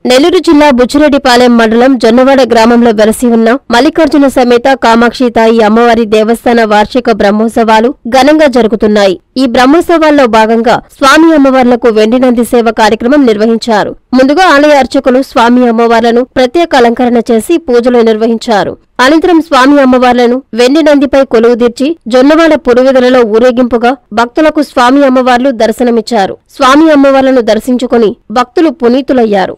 నెల్లూరు జిల్లా బుచ్చిరెడ్డిపాలెం మండలం జొన్నవాడ గ్రామంలో వెలసి ఉన్న మల్లికార్జున సమేత కామాక్షి తాయి అమ్మవారి దేవస్థాన వార్షిక బ్రహ్మోత్సవాలు ఘనంగా జరుగుతున్నాయి ఈ బ్రహ్మోత్సవాల్లో భాగంగా స్వామి అమ్మవార్లకు వెండి నంది సేవ కార్యక్రమం నిర్వహించారు ముందుగా ఆలయ అర్చకులు స్వామి అమ్మవార్లను ప్రత్యేక అలంకరణ చేసి పూజలు నిర్వహించారు అనంతరం స్వామి అమ్మవార్లను వెండి నందిపై కొలువుదీర్చి జొన్నవాడ పురువిధులలో ఊరేగింపుగా భక్తులకు స్వామి అమ్మవార్లు దర్శనమిచ్చారు స్వామి అమ్మవార్లను దర్శించుకుని భక్తులు పునీతులయ్యారు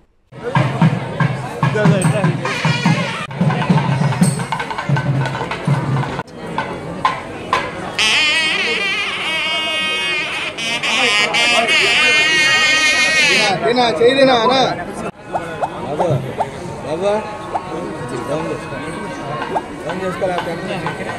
తినా చేయదినా అనా బాబు బాబు దమ్ దమ్ చేసుకోలేకపోతే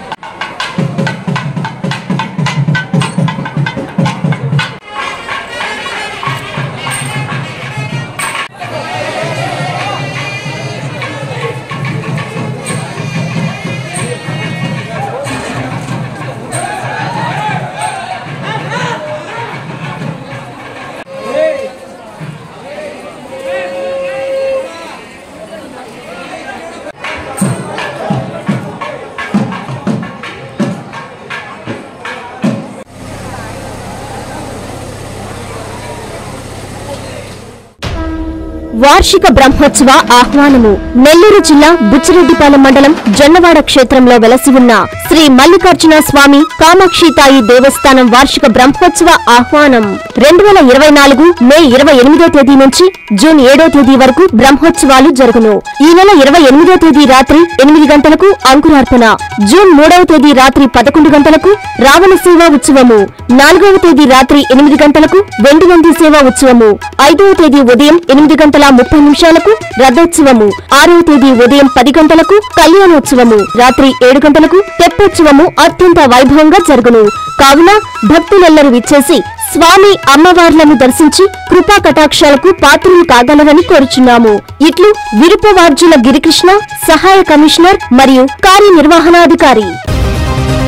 వార్షిక బ్రహ్మోత్సవ ఆహ్వానము నెల్లూరు జిల్లా బుచ్చిరెడ్డిపాలెం మండలం జొన్నవాడ క్షేత్రంలో వెలసి ఉన్న శ్రీ మల్లికార్జున స్వామి కామాక్షితాయి దేవస్థానం వార్షిక బ్రహ్మోత్సవ ఆహ్వానం రెండు వేల ఇరవై నాలుగు మే ఇరవై ఎనిమిదో తేదీ నుంచి జూన్ ఏడో తేదీ వరకు బ్రహ్మోత్సవాలు జరుగును ఈ నెల ఇరవై ఎనిమిదో తేదీ రాత్రి ఎనిమిది గంటలకు అంకురార్పణ జూన్ మూడవ తేదీ రాత్రి పదకొండు గంటలకు రావణ సేవా ఉత్సవము నాలుగవ తేదీ రాత్రి ఎనిమిది గంటలకు వెండి నంది సేవా ఉత్సవము ఐదవ తేదీ ఉదయం ఎనిమిది గంటల ముప్పై నిమిషాలకు రథోత్సవము ఆరవ తేదీ ఉదయం పది గంటలకు కళ్యాణోత్సవము రాత్రి ఏడు గంటలకు తెప్పోత్సవము అత్యంత వైభవంగా జరుగును కావున భక్తులెల్లరూ విచ్చేసి స్వామి అమ్మవార్లను దర్శించి కృపా కటాక్షాలకు పాత్రులు కాగలరని కోరుచున్నాము ఇట్లు విరుపవార్జుల గిరికృష్ణ సహాయ కమిషనర్ మరియు కార్యనిర్వహణాధికారి